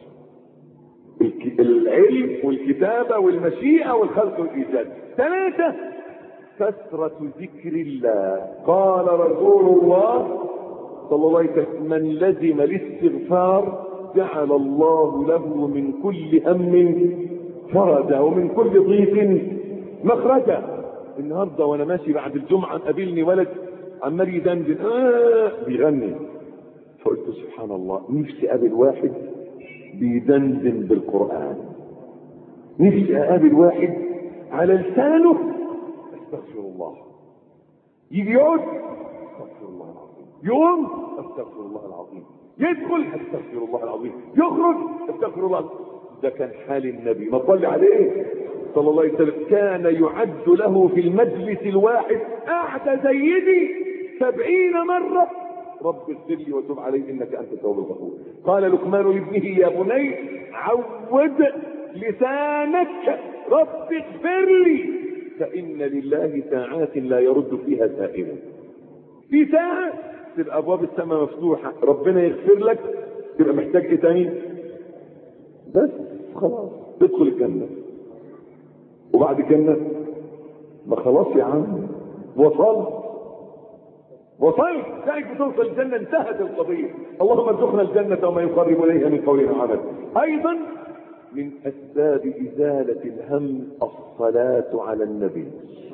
العلم والكتابة والمشيئة والخلق والإيجاد ثلاثة كثرة ذكر الله قال رسول الله صلى الله عليه وسلم من لزم الاستغفار جعل الله له من كل هم فرجا ومن كل ضيق مخرجا النهارده وانا ماشي بعد الجمعه قابلني ولد عمال يدندن آه بيغني فقلت سبحان الله نفسي اقابل واحد بيدندن بالقران نفسي اقابل واحد على لسانه استغفر الله يجي يقعد استغفر الله العظيم يقوم استغفر الله العظيم يدخل استغفر الله العظيم يخرج استغفر الله ده كان حال النبي ما صلي عليه صلى الله عليه وسلم كان يعد له في المجلس الواحد قعد زيدي سبعين مرة رب اغفر لي وتب علي انك انت التواب الغفور قال لقمان لابنه يا بني عود لسانك رب اغفر لي فان لله ساعات لا يرد فيها سائل في ساعة تبقى ابواب السماء مفتوحة ربنا يغفر لك تبقى محتاج ايه تاني بس خلاص تدخل الجنة وبعد الجنة ما خلاص يا عم وصلت وصلت ساعة بتوصل الجنة انتهت القضية اللهم ارزقنا الجنة وما يقرب إليها من قول وعمل أيضا من أسباب إزالة الهم الصلاة على النبي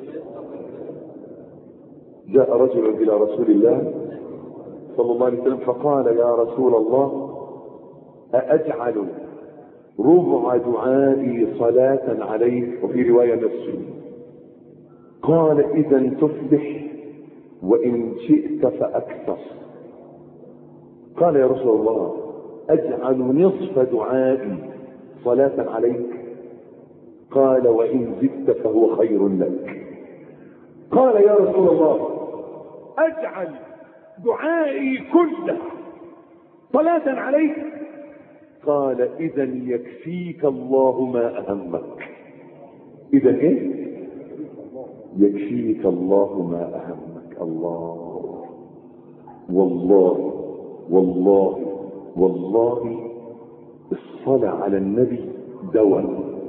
جاء رجل إلى رسول الله صلى الله عليه وسلم فقال يا رسول الله أأجعل ربع دعائي صلاة عليك وفي رواية نفسي قال إذا تفلح وإن شئت فأكثر قال يا رسول الله أجعل نصف دعائي صلاة عليك قال وإن زدت فهو خير لك قال يا رسول الله أجعل دعائي كله صلاة عليك قال إذا يكفيك الله ما أهمك إذا إيه يكفيك الله ما أهمك الله والله والله والله الصلاة على النبي دواء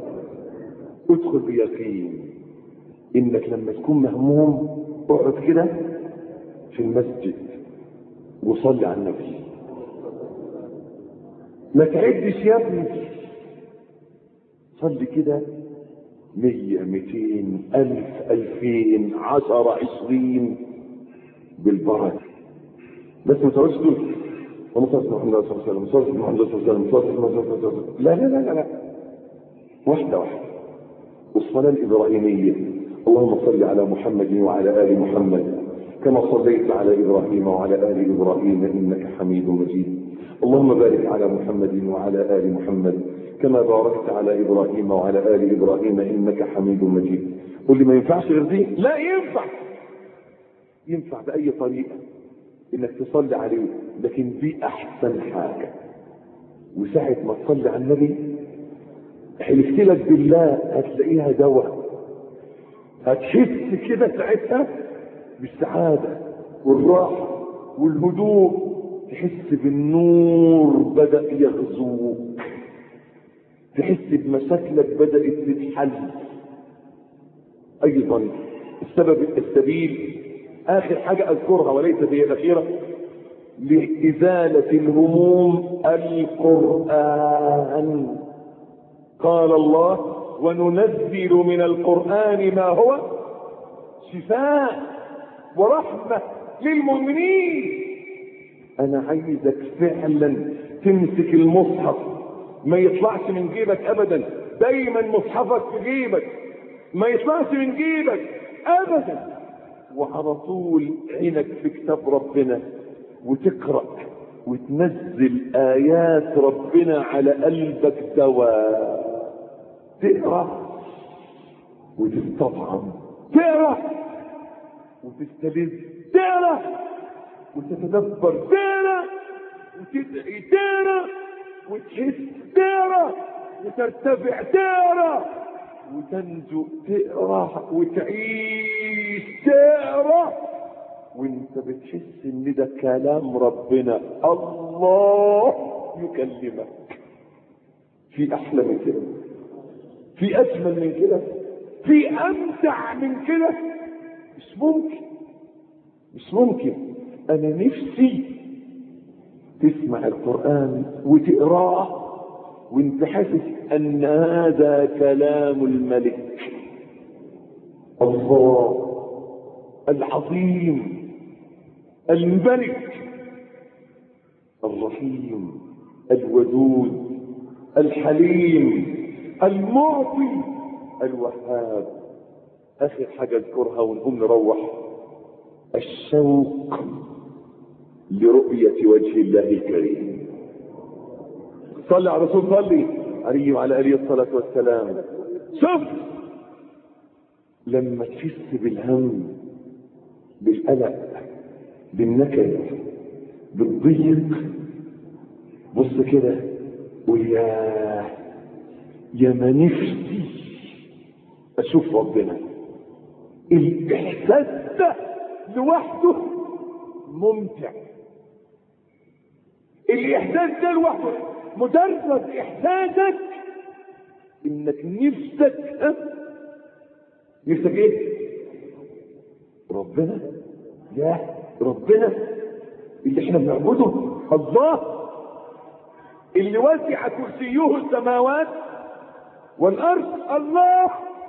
ادخل بيقين انك لما تكون مهموم اقعد كده في المسجد وصلي على النبي ما تعدش يا ابني صلي كده مية ميتين ألف ألفين عشرة عشرين بالبركة بس ما تقعدش تقول ومصلي محمد صلى الله عليه وسلم مصلي محمد صلى الله عليه وسلم مصلي محمد صلى الله عليه وسلم لا لا لا لا لا واحدة واحدة والصلاة الإبراهيمية اللهم صل على محمد وعلى آل محمد كما صليت على إبراهيم وعلى آل إبراهيم إنك حميد مجيد اللهم بارك على محمد وعلى آل محمد كما باركت على إبراهيم وعلى آل إبراهيم إنك حميد مجيد قل لي ما ينفعش غير دي لا ينفع ينفع بأي طريقة إنك تصلي عليه لكن دي أحسن حاجة وساعة ما تصلي على النبي حلفت لك بالله هتلاقيها دواء هتحس كده ساعتها بالسعادة والراحة والهدوء تحس بالنور بدأ يغزوك تحس بمشاكلك بدأت تتحل أيضا السبب السبيل آخر حاجة أذكرها وليست هي الأخيرة لإزالة الهموم القرآن قال الله وننزل من القرآن ما هو شفاء ورحمة للمؤمنين أنا عايزك فعلا تمسك المصحف ما يطلعش من جيبك أبدا دايما مصحفك في جيبك ما يطلعش من جيبك أبدا وعلى طول عينك في كتاب ربنا وتقرأ وتنزل آيات ربنا على قلبك دواء تقرأ وتستطعم تقرأ وتستلذ تقرأ وتتدبر تقرأ وتدعي تقرأ وتحس تقرأ وترتفع تقرأ وتنجو تقرأ وتعيش تقرأ وانت بتحس ان ده كلام ربنا الله يكلمك في احلى من كده في اجمل من كده في امتع من كده مش ممكن مش ممكن انا نفسي تسمع القران وتقراه وانت حاسس ان هذا كلام الملك الله العظيم الملك الرحيم الودود الحليم المعطي الوهاب اخر حاجه اذكرها ونقوم نروح الشوق لرؤيه وجه الله الكريم صلي على رسول صلي عليه وعلى اله الصلاه والسلام شوف لما تحس بالهم بالقلق بالنكد بالضيق بص كده قول يا يا ما نفسي اشوف ربنا الاحساس ده لوحده ممتع الاحساس ده لوحده مجرد احساسك انك نفسك ها؟ نفسك ايه ربنا يا ربنا اللي احنا بنعبده الله اللي وسع كرسيه السماوات والارض الله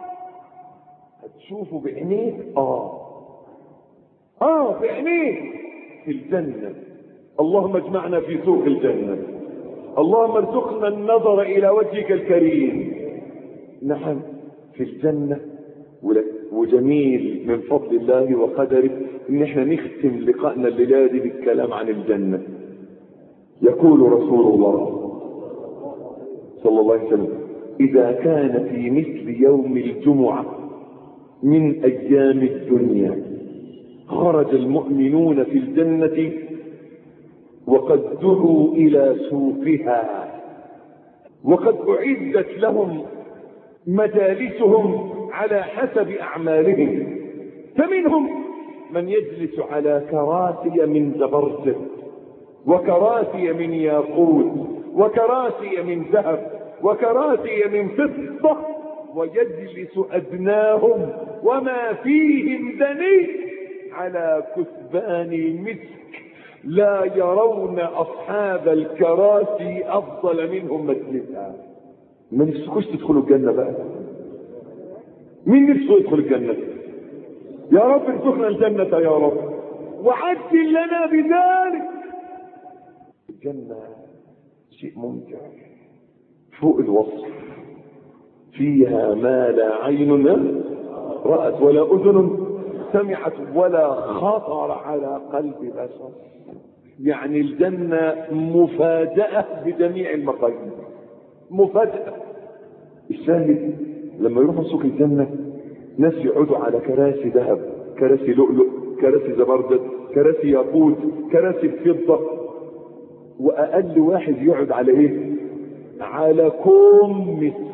هتشوفه بعينيك اه اه بعينيك في الجنة اللهم اجمعنا في سوق الجنة اللهم ارزقنا النظر الى وجهك الكريم نعم في الجنة وجميل من فضل الله وقدره ان احنا نختم لقائنا الليله دي بالكلام عن الجنه يقول رسول الله صلى الله عليه وسلم اذا كان في مثل يوم الجمعه من ايام الدنيا خرج المؤمنون في الجنه وقد دعوا الى سوقها وقد اعدت لهم مجالسهم على حسب اعمالهم فمنهم من يجلس على كراسي من زبرجد وكراسي من ياقوت وكراسي من ذهب وكراسي من فضة ويجلس أدناهم وما فيهم دني على كثبان مسك لا يرون أصحاب الكراسي أفضل منهم مجلسا ما نفسكوش تدخلوا الجنة بقى مين نفسه يدخل الجنة يا رب ارزقنا الجنة يا رب وعجل لنا بذلك الجنة شيء ممتع فوق الوصف فيها ما لا عين رأت ولا أذن سمعت ولا خطر على قلب بشر يعني الجنة مفاجأة بجميع المقاييس مفاجأة الشاهد لما يروحوا سوق الجنة ناس يقعدوا على كراسي ذهب كراسي لؤلؤ كراسي زبرجد كراسي ياقوت كراسي بفضة وأقل واحد يقعد على إيه؟ على كوم مسك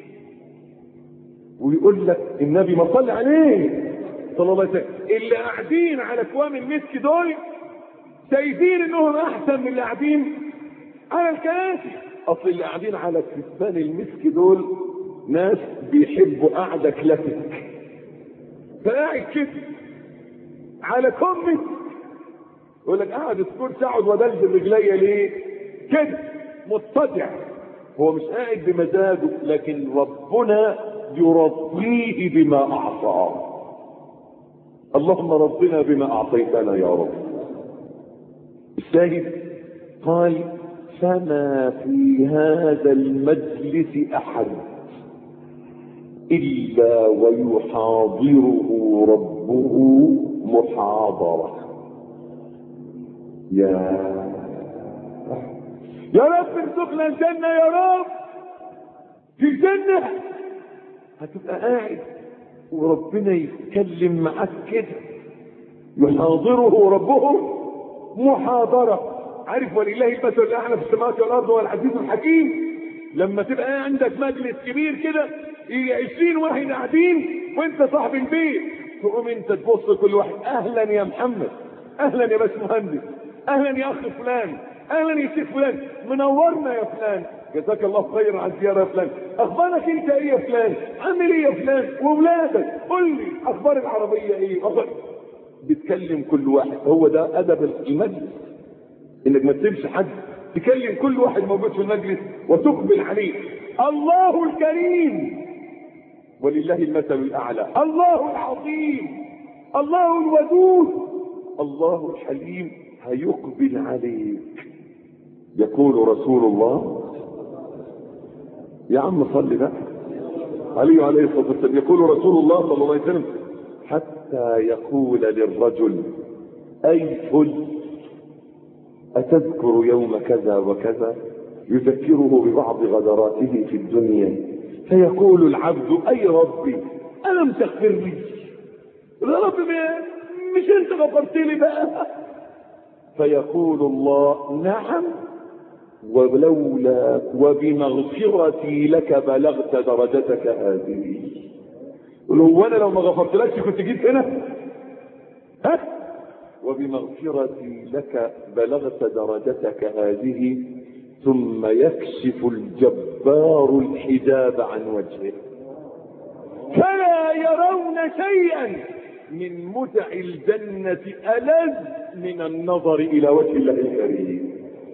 ويقول لك النبي ما صلى عليه صلى الله عليه وسلم اللي قاعدين على كوام المسك دول شايفين انهم احسن من اللي قاعدين على الكراسي اصل اللي قاعدين على كتبان المسك دول ناس بيحبوا قعده كلاسيك فقاعد كده على كم مسك يقول لك قاعد سكوت اقعد ودلج رجليا ليه كده مضطجع هو مش قاعد بمزاجه لكن ربنا يرضيه بما اعطاه اللهم رضنا بما اعطيتنا يا رب الشاهد قال فما في هذا المجلس احد الا ويحاضره ربه محاضره يا يا رب ارزقنا الجنة يا رب في الجنة هتبقى قاعد وربنا يتكلم معاك كده يحاضره ربه محاضرة عارف ولله المثل الأعلى في السماوات والأرض هو العزيز الحكيم لما تبقى عندك مجلس كبير كده يجي 20 واحد قاعدين وانت صاحب البيت تقوم انت تبص كل واحد اهلا يا محمد اهلا يا باشمهندس اهلا يا اخ فلان اهلا يا شيخ فلان منورنا يا فلان جزاك الله خيرا على الزياره يا فلان اخبارك انت ايه يا فلان عامل ايه يا فلان واولادك قول لي اخبار العربيه ايه أخبار... بتكلم كل واحد هو ده ادب المجلس انك ما تسيبش حد تكلم كل واحد موجود في المجلس وتقبل عليه الله الكريم ولله المثل الاعلى الله العظيم الله الودود الله الحليم هيقبل عليك يقول رسول الله يا عم صلي بقى علي عليه الصلاه والسلام يقول رسول الله صلى الله عليه وسلم حتى يقول للرجل اي فل اتذكر يوم كذا وكذا يذكره ببعض غدراته في الدنيا فيقول العبد اي ربي الم تغفر لي يا رب مش انت غفرت لي بقى فيقول الله نعم ولولا وبمغفرتي لك بلغت درجتك هذه قل هو انا لو ما غفرتلكش كنت جيت هنا ها وبمغفرتي لك بلغت درجتك هذه ثم يكشف الجبار الحجاب عن وجهه فلا يرون شيئا من متع الجنة ألذ من النظر إلى وجه الله الكريم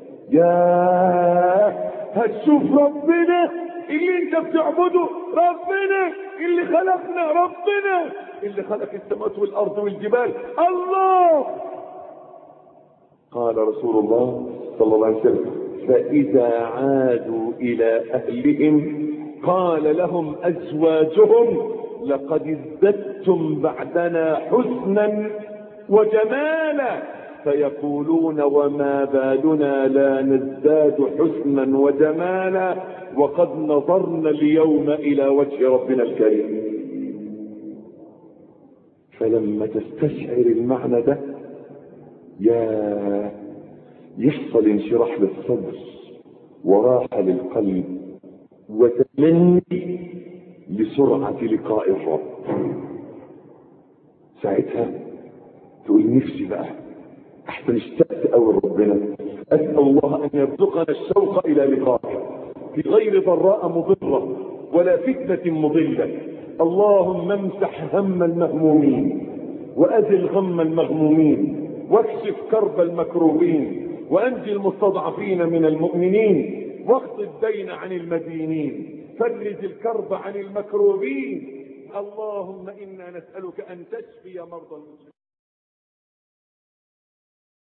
يا هتشوف ربنا اللي انت بتعبده ربنا اللي خلقنا ربنا اللي خلق السماوات والارض والجبال الله قال رسول الله صلى الله عليه وسلم فاذا عادوا الى اهلهم قال لهم ازواجهم لقد ازددتم بعدنا حسنا وجمالا فيقولون وما بالنا لا نزداد حسنا وجمالا وقد نظرنا اليوم الى وجه ربنا الكريم فلما تستشعر المعنى ده يا يحصل انشراح للصدر وراحة للقلب وتمني لسرعة لقاء الرب ساعتها تقول نفسي بقى احسن اشتقت قوي لربنا اسال الله ان يرزقنا الشوق الى لقائه في غير ضراء مضره ولا فتنة مضلة اللهم امسح هم المهمومين وأزل غم المغمومين واكشف كرب المكروبين وأنجي المستضعفين من المؤمنين واقض الدين عن المدينين فرج الكرب عن المكروبين اللهم إنا نسألك أن تشفي مرضى المسلمين